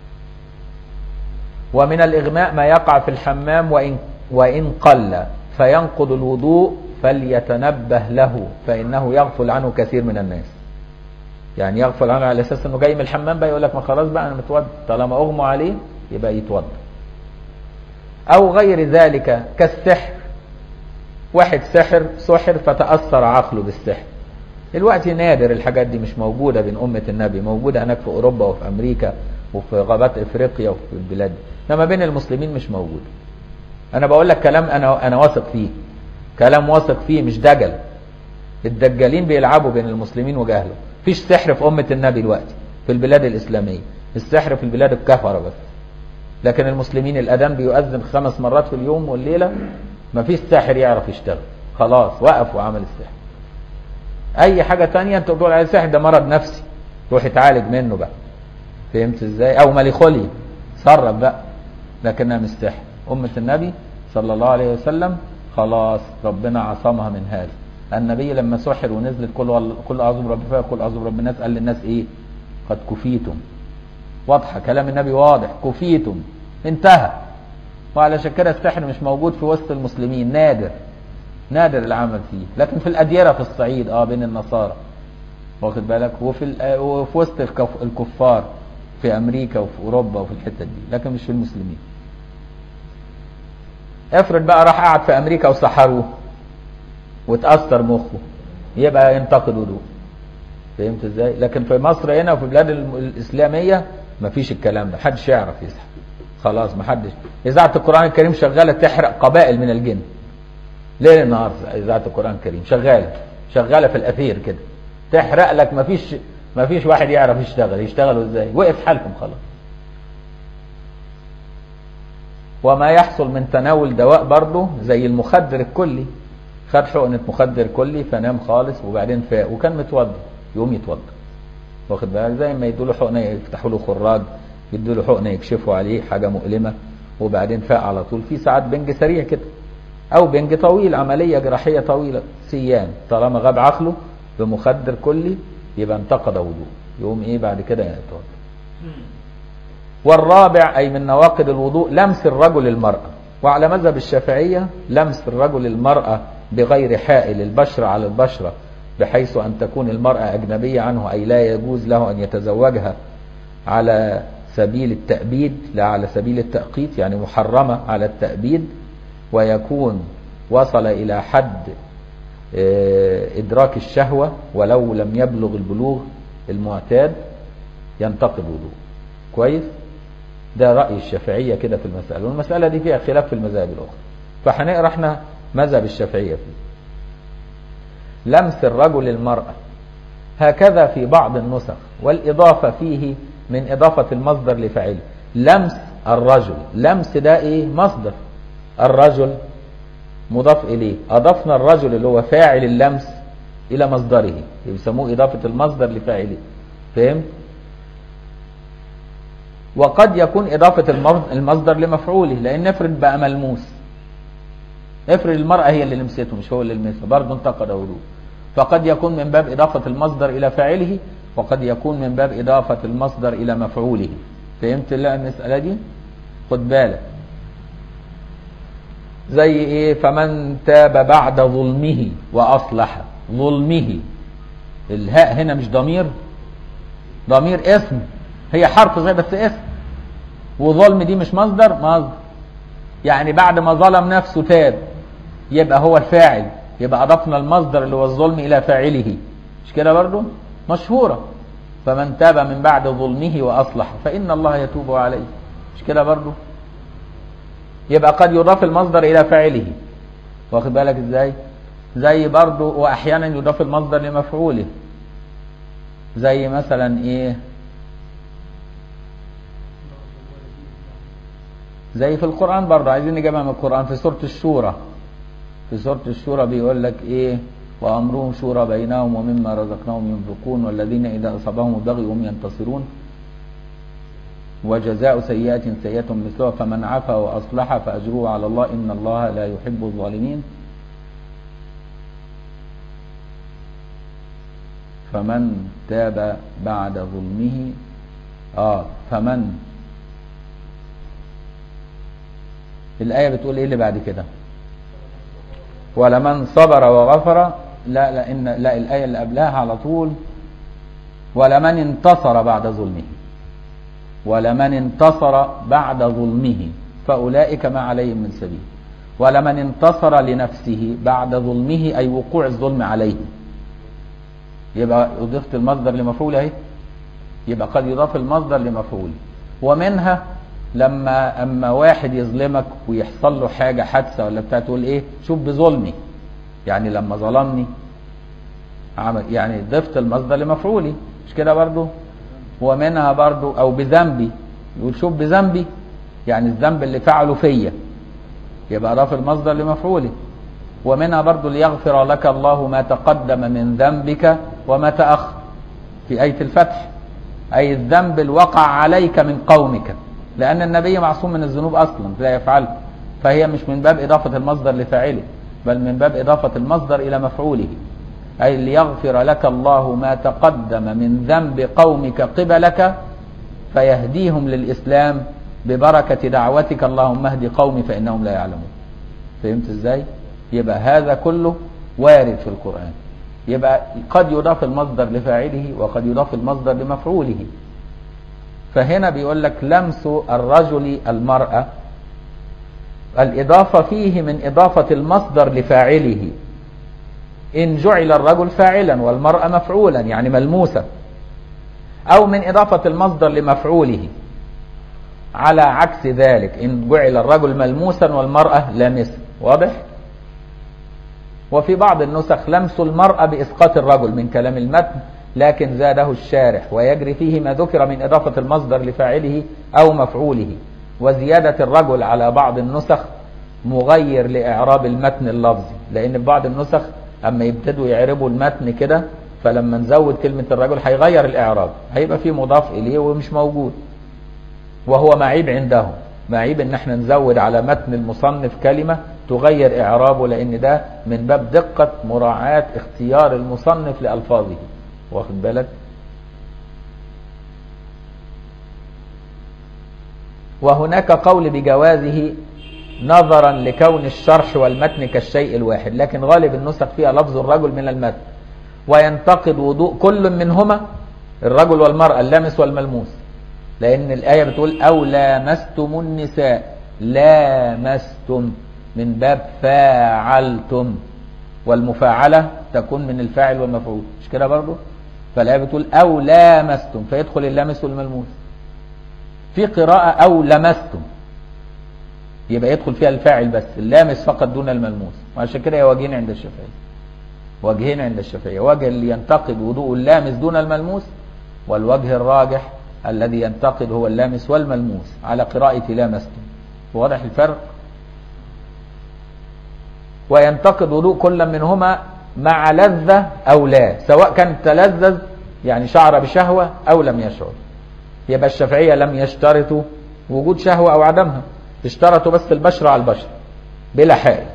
ومن الإغماء ما يقع في الحمام وإن, وإن قل فينقض الوضوء فليتنبه له فإنه يغفل عنه كثير من الناس يعني يغفل عنه على أساس أنه جاي من الحمام بقى يقول لك ما خلاص بقى أنا متوضى طالما أغمى عليه يبقى يتوضى أو غير ذلك كالسحر واحد سحر سحر فتأثر عقله بالسحر الوقت نادر الحاجات دي مش موجودة بين أمة النبي موجودة هناك في أوروبا وفي أمريكا وفي غابات افريقيا وفي البلاد دي انما بين المسلمين مش موجود انا بقول لك كلام انا انا واثق فيه كلام واثق فيه مش دجل الدجالين بيلعبوا بين المسلمين وجهله فيش سحر في امه النبي دلوقتي في البلاد الاسلاميه السحر في البلاد الكفره بس لكن المسلمين الاذان بيؤذن خمس مرات في اليوم والليله ما فيش ساحر يعرف يشتغل خلاص وقف وعمل السحر اي حاجه تانية انت بتقول عليه سحر ده مرض نفسي روح اتعالج منه بقى فهمت ازاي او مليخولي صرف بقى لكنها مش سحر أمة النبي صلى الله عليه وسلم خلاص ربنا عصمها من هذا النبي لما سحر ونزلت كل كل اعوذ برب فيها كل اعوذ برب الناس قال للناس ايه قد كفيتم واضحه كلام النبي واضح كفيتم انتهى وعلشان كده السحر مش موجود في وسط المسلمين نادر نادر العمل فيه لكن في الاديره في الصعيد اه بين النصارى واخد بالك وفي وفي وسط الكفار في امريكا وفي اوروبا وفي الحته دي لكن مش في المسلمين افرض بقى راح قعد في امريكا وسحروه وتاثر مخه يبقى ينتقد وضوء فهمت ازاي لكن في مصر هنا وفي البلاد الاسلاميه مفيش الكلام ده محدش يعرف يسحر خلاص محدش اذاعه القران الكريم شغاله تحرق قبائل من الجن ليل نهار اذاعه القران الكريم شغاله شغاله في الاثير كده تحرق لك مفيش مفيش واحد يعرف يشتغل يشتغلوا ازاي وقف حالكم خلاص وما يحصل من تناول دواء برضه زي المخدر الكلي خد حقنة مخدر كلي فنام خالص وبعدين فاق وكان متوضى يقوم يتوضى واخد بالك زي ما يدوا له حقنه يفتحوا له خراج يدوا له حقنه يكشفوا عليه حاجه مؤلمه وبعدين فاق على طول في ساعات بنج سريع كده او بنج طويل عمليه جراحيه طويله سيان طالما غاب عقله بمخدر كلي يبقى انتقد وضوء يقوم ايه بعد كده يتوضا والرابع اي من نواقض الوضوء لمس الرجل المراه وعلى مذهب الشافعيه لمس الرجل المراه بغير حائل البشره على البشره بحيث ان تكون المراه اجنبيه عنه اي لا يجوز له ان يتزوجها على سبيل التأبيد لا على سبيل التأقيت يعني محرمة على التأبيد ويكون وصل إلى حد إدراك الشهوة ولو لم يبلغ البلوغ المعتاد ينتقد وضوء كويس ده رأي الشافعية كده في المسألة والمسألة دي فيها خلاف في المذاهب الأخرى فهنقرا احنا مذهب الشافعية فيه لمس الرجل المرأة هكذا في بعض النسخ والإضافة فيه من إضافة المصدر لفاعله لمس الرجل لمس ده إيه مصدر الرجل مضاف إليه أضفنا الرجل اللي هو فاعل اللمس إلى مصدره يسموه إضافة المصدر لفاعله فهمت وقد يكون إضافة المصدر لمفعوله لأن نفرض بقى ملموس افرض المرأة هي اللي لمسته مش هو اللي لمسه برضه انتقد وضوء فقد يكون من باب إضافة المصدر إلى فاعله وقد يكون من باب إضافة المصدر إلى مفعوله فهمت لا المسألة دي خد بالك زي إيه فمن تاب بعد ظلمه وأصلح ظلمه الهاء هنا مش ضمير ضمير اسم هي حرف زي بس اسم وظلم دي مش مصدر مصدر يعني بعد ما ظلم نفسه تاب يبقى هو الفاعل يبقى أضفنا المصدر اللي هو الظلم إلى فاعله مش كده برضه مشهورة فمن تاب من بعد ظلمه وأصلح فإن الله يتوب عليه مش كده برضه يبقى قد يضاف المصدر إلى فاعله واخد بالك إزاي زي برضه وأحيانا يضاف المصدر لمفعوله زي مثلا إيه زي في القرآن برضه عايزين نجيبها من القرآن في سورة الشورى في سورة الشورى بيقول لك إيه وأمرهم شورى بينهم ومما رزقناهم ينفقون والذين إذا أصابهم البغي هم ينتصرون وجزاء سيئة سيئة مثلها فمن عفا وأصلح فأجره على الله إن الله لا يحب الظالمين فمن تاب بعد ظلمه اه فمن الآية بتقول ايه اللي بعد كده ولمن صبر وغفر لا لا إن لا الآية اللي قبلها على طول ولمن انتصر بعد ظلمه ولمن انتصر بعد ظلمه فأولئك ما عليهم من سبيل ولمن انتصر لنفسه بعد ظلمه أي وقوع الظلم عليه يبقى أضفت المصدر لمفعول اهي يبقى قد يضاف المصدر لمفعول ومنها لما اما واحد يظلمك ويحصل له حاجه حادثه ولا بتاع تقول ايه شوف بظلمي يعني لما ظلمني عمل يعني ضفت المصدر لمفعولي مش كده برضو ومنها برضو او بذنبي يقول شوف بذنبي يعني الذنب اللي فعله فيا يبقى ضاف المصدر لمفعولي ومنها برضو ليغفر لك الله ما تقدم من ذنبك وما تأخر في آية الفتح أي الذنب الوقع عليك من قومك لأن النبي معصوم من الذنوب أصلا لا يفعله فهي مش من باب إضافة المصدر لفاعله بل من باب إضافة المصدر إلى مفعوله أي ليغفر لك الله ما تقدم من ذنب قومك قبلك فيهديهم للإسلام ببركة دعوتك اللهم اهد قومي فإنهم لا يعلمون فهمت ازاي يبقى هذا كله وارد في القرآن يبقى قد يضاف المصدر لفاعله وقد يضاف المصدر لمفعوله فهنا بيقول لك لمس الرجل المرأة الإضافة فيه من إضافة المصدر لفاعله إن جعل الرجل فاعلا والمرأة مفعولا يعني ملموسة أو من إضافة المصدر لمفعوله على عكس ذلك إن جعل الرجل ملموسا والمرأة لامسة واضح؟ وفي بعض النسخ لمس المرأة بإسقاط الرجل من كلام المتن لكن زاده الشارح ويجري فيه ما ذكر من إضافة المصدر لفاعله أو مفعوله وزيادة الرجل على بعض النسخ مغير لإعراب المتن اللفظي لأن في بعض النسخ أما يبتدوا يعربوا المتن كده فلما نزود كلمة الرجل هيغير الإعراب هيبقى فيه مضاف إليه ومش موجود وهو معيب عندهم معيب ان احنا نزود على متن المصنف كلمة تغير اعرابه لان ده من باب دقة مراعاة اختيار المصنف لألفاظه واخد بالك وهناك قول بجوازه نظرا لكون الشرح والمتن كالشيء الواحد لكن غالب النسخ فيها لفظ الرجل من المتن وينتقد وضوء كل منهما الرجل والمرأة اللامس والملموس لأن الآية بتقول أو لامستم النساء لامستم من باب فاعلتم والمفاعلة تكون من الفاعل والمفعول مش كده برضو فالآية بتقول أو لامستم فيدخل اللامس والملموس في قراءة أو لمستم يبقى يدخل فيها الفاعل بس اللامس فقط دون الملموس وعشان كده هي وجهين عند الشافعية وجهين عند الشافعية وجه اللي ينتقد وضوء اللامس دون الملموس والوجه الراجح الذي ينتقد هو اللامس والملموس على قراءة لامستم واضح الفرق وينتقد وضوء كل منهما مع لذة أو لا سواء كان تلذذ يعني شعر بشهوة أو لم يشعر يبقى الشافعية لم يشترطوا وجود شهوة أو عدمها اشترطوا بس البشرة على البشرة بلا حائل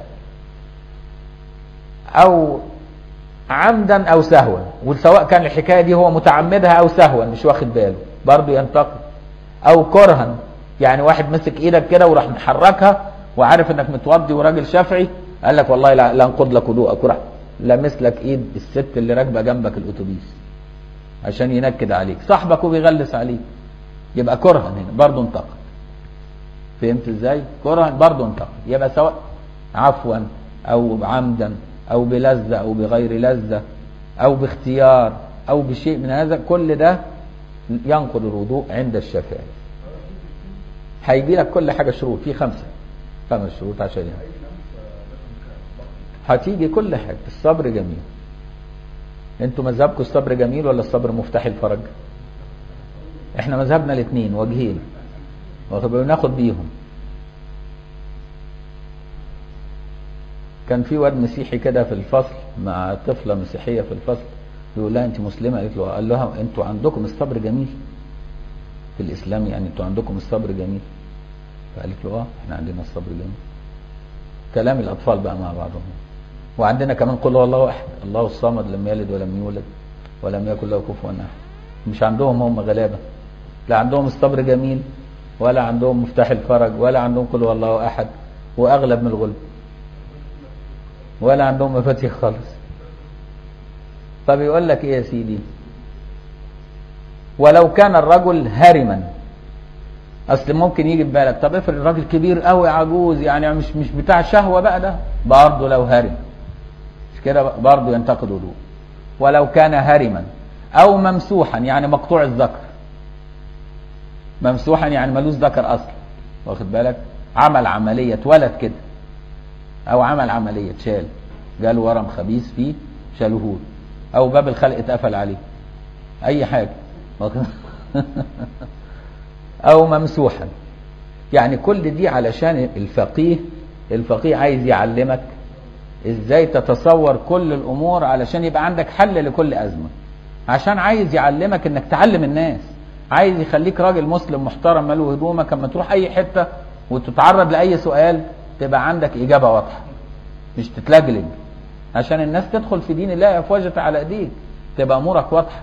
أو عمدا أو سهوا وسواء كان الحكاية دي هو متعمدها أو سهوا مش واخد باله برضه ينتقد أو كرها يعني واحد مسك إيدك كده وراح محركها وعارف إنك متوضي وراجل شافعي قال لك والله لا, لا انقض لك وضوءك وراح لمس لك ايد الست اللي راكبه جنبك الاتوبيس عشان ينكد عليك صاحبك وبيغلس عليك يبقى كرها هنا برضه انتقد فهمت ازاي كرها برضه انتقد يبقى سواء عفوا او عمدا او بلذة او بغير لذة او باختيار او بشيء من هذا كل ده ينقض الوضوء عند الشافعي هيجي لك كل حاجة شروط في خمسة خمس شروط عشان يعني. هتيجي كل حاجة الصبر جميل انتوا مذهبكم الصبر جميل ولا الصبر مفتاح الفرج احنا مذهبنا الاثنين وجهين بناخد بيهم كان في واد مسيحي كده في الفصل مع طفلة مسيحية في الفصل يقول لها انت مسلمة قالت له قال لها انتوا عندكم الصبر جميل في الاسلام يعني انتوا عندكم الصبر جميل فقالت له اه احنا عندنا الصبر جميل كلام الاطفال بقى مع بعضهم وعندنا كمان قل هو الله احد الله الصمد لم يلد ولم يولد ولم يكن له كفوا احد مش عندهم هم غلابه لا عندهم الصبر جميل ولا عندهم مفتاح الفرج ولا عندهم قل هو الله احد واغلب من الغلب ولا عندهم مفاتيح خالص فبيقول لك ايه يا سيدي ولو كان الرجل هرما اصل ممكن يجي في بالك طب افرض الراجل كبير قوي عجوز يعني مش مش بتاع شهوه بقى ده برضه لو هرم مش كده برضه ينتقد وضوء ولو كان هرما او ممسوحا يعني مقطوع الذكر ممسوحا يعني ملوش ذكر اصلا واخد بالك عمل عمليه اتولد كده او عمل عمليه اتشال جاله ورم خبيث فيه شالوه او باب الخلق اتقفل عليه اي حاجه واخد او ممسوحا يعني كل دي علشان الفقيه الفقيه عايز يعلمك ازاي تتصور كل الامور علشان يبقى عندك حل لكل ازمه عشان عايز يعلمك انك تعلم الناس عايز يخليك راجل مسلم محترم ماله هدومك اما تروح اي حته وتتعرض لاي سؤال تبقى عندك اجابه واضحه مش تتلجلج عشان الناس تدخل في دين الله افواجة على ايديك تبقى امورك واضحه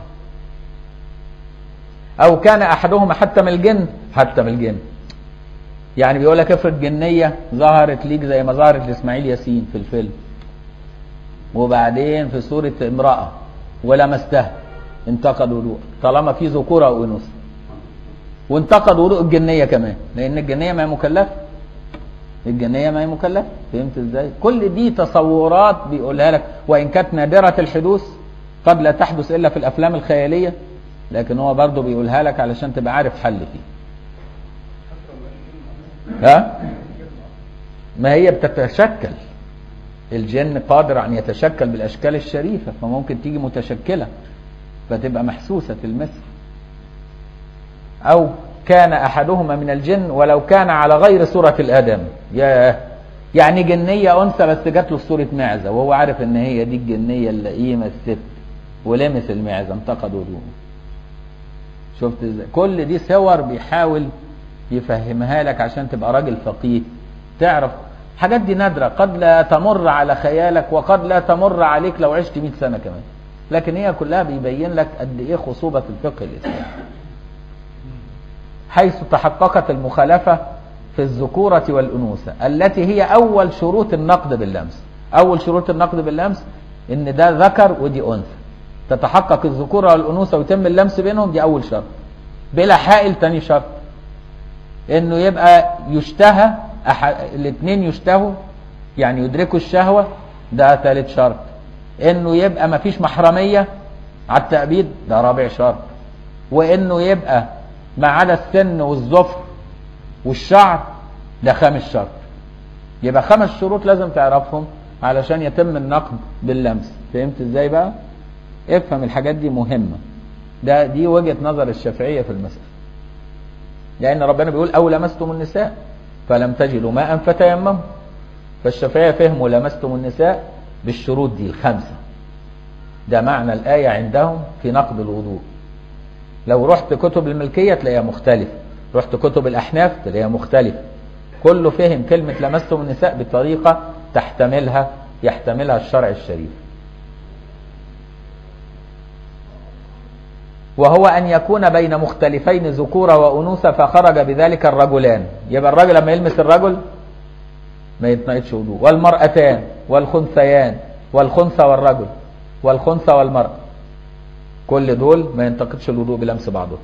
او كان احدهما حتى من الجن حتى من الجن يعني بيقول لك افرض جنيه ظهرت ليك زي ما ظهرت لاسماعيل ياسين في الفيلم وبعدين في صوره امراه ولمستها انتقد وضوء طالما في ذكوره او انوثه وانتقد وضوء الجنيه كمان لان الجنيه ما هي مكلفه الجنيه ما هي مكلفه فهمت ازاي كل دي تصورات بيقولها لك وان كانت نادره الحدوث قد لا تحدث الا في الافلام الخياليه لكن هو برضه بيقولها لك علشان تبقى عارف حل فيه ها ما هي بتتشكل الجن قادر ان يتشكل بالاشكال الشريفه فممكن تيجي متشكله فتبقى محسوسه المثل او كان احدهما من الجن ولو كان على غير صوره الادم يا يعني جنيه انثى بس جات له في صوره معزه وهو عارف ان هي دي الجنيه اللئيمه الست ولمس المعزه انتقد وضوءه شفت ازاي كل دي صور بيحاول يفهمها لك عشان تبقى راجل فقيه تعرف حاجات دي نادرة قد لا تمر على خيالك وقد لا تمر عليك لو عشت 100 سنة كمان لكن هي كلها بيبين لك قد ايه خصوبة الفقه الإسلامي حيث تحققت المخالفة في الذكورة والأنوثة التي هي أول شروط النقد باللمس أول شروط النقد باللمس إن ده ذكر ودي أنثى تتحقق الذكورة والأنوثة ويتم اللمس بينهم دي أول شرط بلا حائل تاني شرط إنه يبقى يشتهى أح... الاثنين يشتهوا يعني يدركوا الشهوة ده ثالث شرط إنه يبقى مفيش محرمية على التأبيد ده رابع شرط وإنه يبقى ما عدا السن والظفر والشعر ده خامس شرط يبقى خمس شروط لازم تعرفهم علشان يتم النقد باللمس فهمت ازاي بقى افهم الحاجات دي مهمة ده دي وجهة نظر الشافعية في المسألة لأن ربنا بيقول أو لمستم النساء فلم تجدوا ماء فتيمموا فالشافعية فهموا لمستم النساء بالشروط دي الخمسة ده معنى الآية عندهم في نقد الوضوء لو رحت كتب الملكية تلاقيها مختلفة رحت كتب الأحناف تلاقيها مختلفة كله فهم كلمة لمستم النساء بطريقة تحتملها يحتملها الشرع الشريف وهو أن يكون بين مختلفين ذكورة وأنوثة فخرج بذلك الرجلان يبقى الرجل لما يلمس الرجل ما يتنقضش وضوء والمرأتان والخنثيان والخنثى والرجل والخنثى والمرأة كل دول ما ينتقدش الوضوء بلمس بعضهم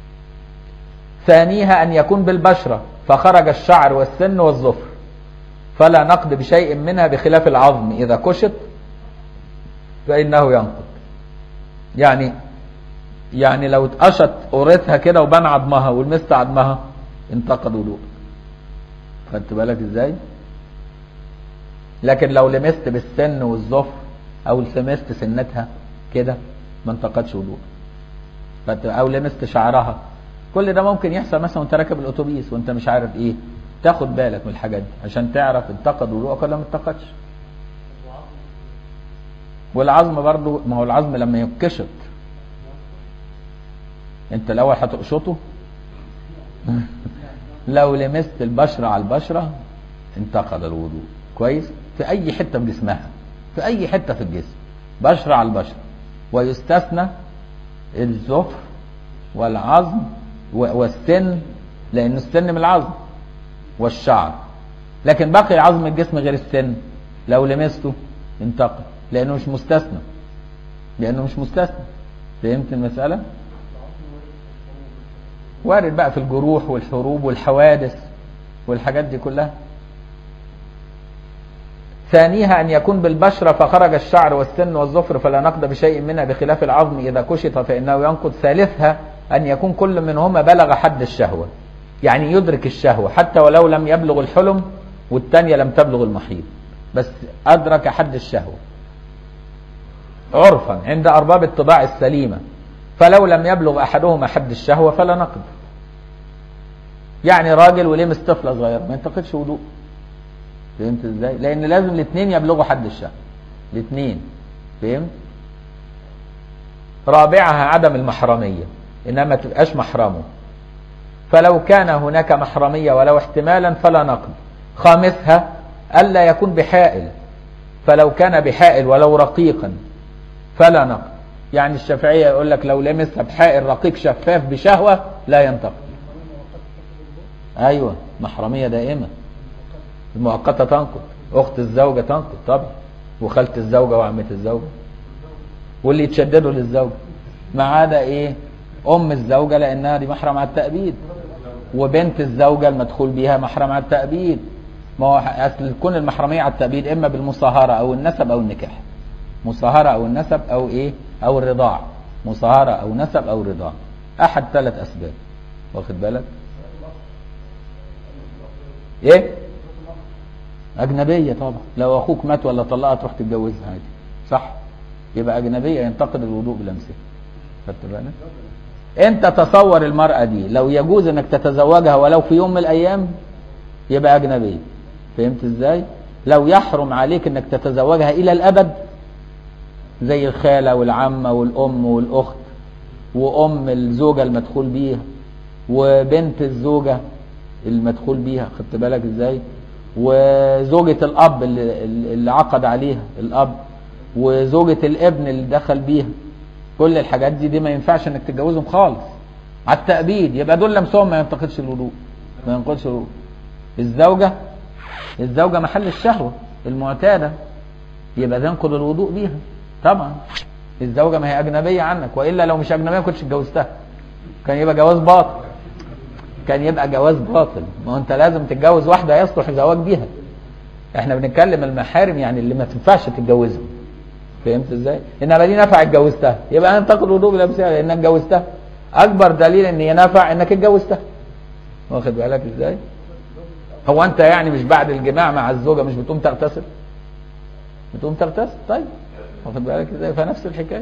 ثانيها أن يكون بالبشرة فخرج الشعر والسن والظفر فلا نقد بشيء منها بخلاف العظم إذا كشط فإنه ينقض يعني يعني لو اتقشط قريتها كده وبان عظمها ولمست عظمها انتقد وضوء خدت بالك ازاي لكن لو لمست بالسن والظفر او لمست سنتها كده ما انتقدش وضوء او لمست شعرها كل ده ممكن يحصل مثلا وانت راكب الاتوبيس وانت مش عارف ايه تاخد بالك من الحاجات دي عشان تعرف انتقد وضوءك ولا ما انتقدش والعظم برضو ما هو العظم لما ينكشط انت الاول هتقشطه لو لمست البشرة على البشرة انتقد الوضوء كويس في اي حتة في جسمها في اي حتة في الجسم بشرة على البشرة ويستثنى الزفر والعظم و- والسن لأن السن من العظم والشعر لكن بقي عظم الجسم غير السن لو لمسته انتقل لأنه مش مستثنى لأنه مش مستثنى فهمت المسألة؟ وارد بقى في الجروح والحروب والحوادث والحاجات دي كلها ثانيها أن يكون بالبشرة فخرج الشعر والسن والظفر فلا نقد بشيء منها بخلاف العظم إذا كشط فإنه ينقض ثالثها أن يكون كل منهما بلغ حد الشهوة يعني يدرك الشهوة حتى ولو لم يبلغ الحلم والثانية لم تبلغ المحيط بس أدرك حد الشهوة عرفا عند أرباب الطباع السليمة فلو لم يبلغ أحدهما حد الشهوة فلا نقد يعني راجل ولمس طفلة صغيرة ما ينتقدش وضوء فهمت ازاي؟ لأن لازم الاثنين يبلغوا حد الشهوة الاثنين فهمت؟ رابعها عدم المحرمية إنما ما تبقاش محرمه فلو كان هناك محرمية ولو احتمالا فلا نقد خامسها ألا يكون بحائل فلو كان بحائل ولو رقيقا فلا نقد يعني الشافعية يقول لك لو لمسها بحائل رقيق شفاف بشهوة لا ينتقد أيوة محرمية دائمة المؤقتة تنقض أخت الزوجة تنقض طبعا وخالة الزوجة وعمة الزوجة واللي يتشددوا للزوجة ما عدا إيه أم الزوجة لأنها دي محرم على التأبيد وبنت الزوجة المدخول بيها محرم على التأبيد ما هو أصل تكون المحرمية على التأبيد إما بالمصاهرة أو النسب أو النكاح مصاهرة أو النسب أو إيه أو الرضاع مصاهرة أو نسب أو رضاع أحد ثلاث أسباب واخد بالك إيه أجنبية طبعا لو أخوك مات ولا طلقها تروح تتجوزها عادي صح يبقى أجنبية ينتقد الوضوء بلمسها خدت بالك أنت تصور المرأة دي لو يجوز أنك تتزوجها ولو في يوم من الأيام يبقى أجنبية فهمت إزاي لو يحرم عليك أنك تتزوجها إلى الأبد زي الخالة والعمة والأم والأخت وأم الزوجة المدخول بيها وبنت الزوجة المدخول بيها خدت بالك ازاي وزوجة الأب اللي, اللي عقد عليها الأب وزوجة الابن اللي دخل بيها كل الحاجات دي دي ما ينفعش انك تتجوزهم خالص على التأبيد يبقى دول لمسهم ما ينتقدش الوضوء ما ينقضش الوضوء الزوجة الزوجة محل الشهوة المعتادة يبقى تنقض الوضوء بيها طبعا الزوجة ما هي أجنبية عنك وإلا لو مش أجنبية ما كنتش اتجوزتها كان يبقى جواز باطل كان يبقى جواز باطل ما هو أنت لازم تتجوز واحدة يصلح الزواج بيها احنا بنتكلم المحارم يعني اللي ما تنفعش تتجوزهم فهمت ازاي؟ انما دي نفع اتجوزتها يبقى انتقد الوضوء بلبسها لانك اتجوزتها اكبر دليل ان هي نفع انك اتجوزتها واخد بالك ازاي؟ هو انت يعني مش بعد الجماع مع الزوجه مش بتقوم تغتسل؟ بتقوم تغتسل طيب واخد بالك ازاي؟ فنفس الحكايه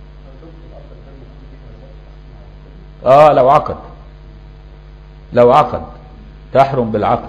اه لو عقد لو عقد تحرم بالعقد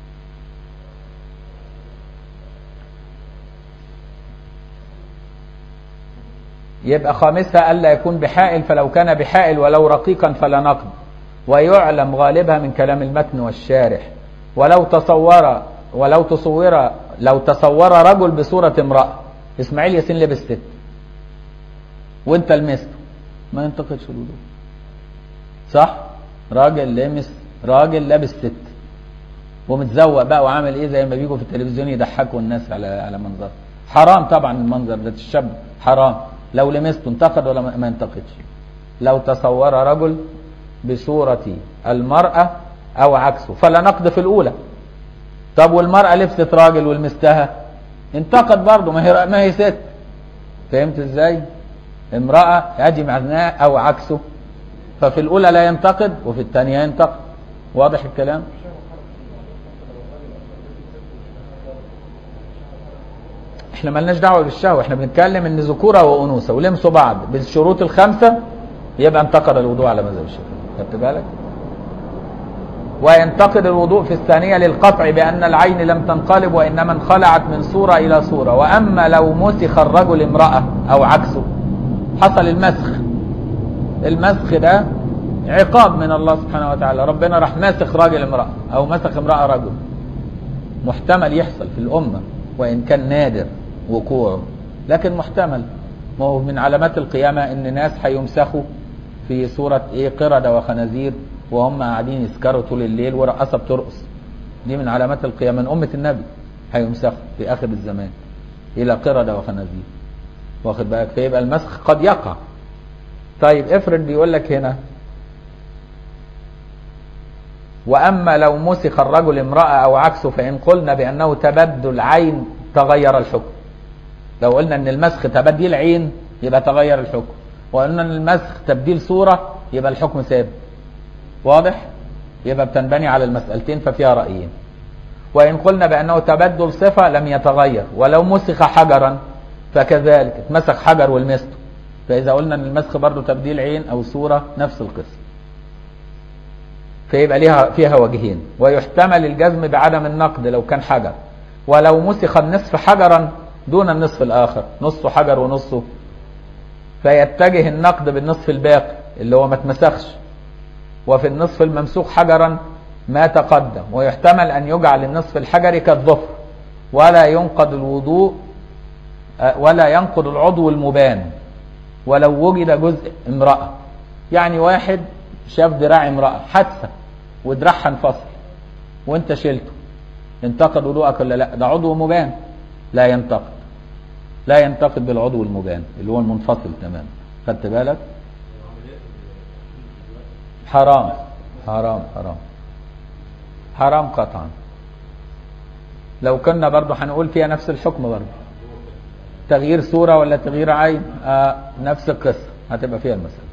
يبقى خامسها ألا يكون بحائل فلو كان بحائل ولو رقيقا فلا نقد ويعلم غالبها من كلام المتن والشارح ولو تصور ولو تصور لو تصور رجل بصورة امرأة إسماعيل ياسين لبس ست وانت لمسته ما ينتقدش الوضوء صح راجل لمس راجل لابس ست ومتزوق بقى وعامل ايه زي ما بيجوا في التلفزيون يضحكوا الناس على على منظر حرام طبعا المنظر ده الشاب حرام لو لمسته انتقد ولا ما ينتقدش لو تصور رجل بصورة المرأة أو عكسه فلا نقد في الأولى طب والمرأة لبست راجل ولمستها انتقد برضه ما هي ما هي ست فهمت ازاي؟ امرأة يجي معناه أو عكسه ففي الأولى لا ينتقد وفي الثانية ينتقد واضح الكلام؟ احنا مالناش دعوه بالشهوه احنا بنتكلم ان ذكوره وانوثه ولمسوا بعض بالشروط الخمسه يبقى انتقد الوضوء على مذهب الشافعي خدت بالك وينتقد الوضوء في الثانية للقطع بأن العين لم تنقلب وإنما انخلعت من صورة إلى صورة وأما لو مسخ الرجل امرأة أو عكسه حصل المسخ المسخ ده عقاب من الله سبحانه وتعالى ربنا راح ماسخ راجل امرأة أو مسخ امرأة رجل محتمل يحصل في الأمة وإن كان نادر وقوعه لكن محتمل ما هو من علامات القيامة ان ناس هيمسخوا في صورة ايه قردة وخنازير وهم قاعدين يسكروا طول الليل ورقصة بترقص دي من علامات القيامة من أمة النبي هيمسخوا في آخر الزمان إلى قردة وخنازير واخد بالك فيبقى المسخ قد يقع طيب افرض بيقول لك هنا وأما لو مسخ الرجل امرأة أو عكسه فإن قلنا بأنه تبدل عين تغير الحكم لو قلنا أن المسخ تبديل عين يبقى تغير الحكم وقلنا أن المسخ تبديل صورة يبقى الحكم ثابت واضح يبقى بتنبني على المسألتين ففيها رأيين وإن قلنا بأنه تبدل صفة لم يتغير ولو مسخ حجرا فكذلك اتمسخ حجر والمسته فإذا قلنا أن المسخ برضه تبديل عين أو صورة نفس القصة فيبقى ليها فيها وجهين ويحتمل الجزم بعدم النقد لو كان حجر ولو مسخ النصف حجرا دون النصف الآخر نصه حجر ونصه فيتجه النقد بالنصف الباقي اللي هو ما اتمسخش وفي النصف الممسوح حجرا ما تقدم ويحتمل أن يجعل النصف الحجري كالظفر ولا ينقض الوضوء ولا ينقض العضو المبان ولو وجد جزء امرأة يعني واحد شاف دراع امرأة حادثة ودراعها انفصل وانت شلته انتقد وضوءك ولا لا ده عضو مبان لا ينتقد لا ينتقد بالعضو المبان اللي هو المنفصل تماما خدت بالك حرام حرام حرام حرام قطعا لو كنا برضو هنقول فيها نفس الحكم برضو تغيير صورة ولا تغيير عين آه نفس القصة هتبقى فيها المسألة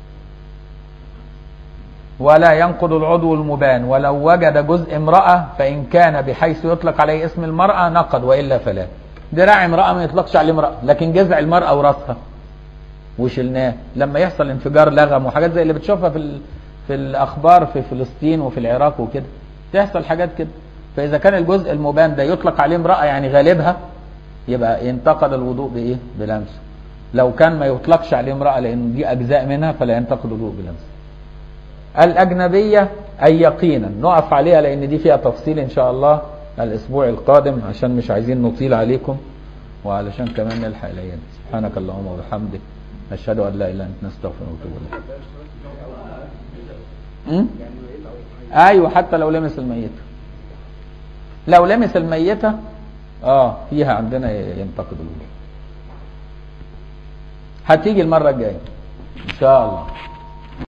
ولا ينقض العضو المبان ولو وجد جزء امرأة فإن كان بحيث يطلق عليه اسم المرأة نقض وإلا فلا دراع امرأة ما يطلقش عليه امرأة لكن جذع المرأة وراسها وشلناه لما يحصل انفجار لغم وحاجات زي اللي بتشوفها في ال... في الأخبار في فلسطين وفي العراق وكده تحصل حاجات كده فإذا كان الجزء المبان ده يطلق عليه امرأة يعني غالبها يبقى ينتقد الوضوء بإيه؟ بلمسه لو كان ما يطلقش عليه امرأة لأن دي أجزاء منها فلا ينتقد الوضوء بلمسه الأجنبية أي يقينا نقف عليها لأن دي فيها تفصيل إن شاء الله الأسبوع القادم عشان مش عايزين نطيل عليكم وعلشان كمان نلحق الأيام سبحانك اللهم وبحمدك نشهد أن لا إله إلا أنت نستغفرك ونتوب إليك أيوة حتى لو لمس الميتة لو لمس الميتة اه فيها عندنا ينتقد الوضوء هتيجي المرة الجاية إن شاء الله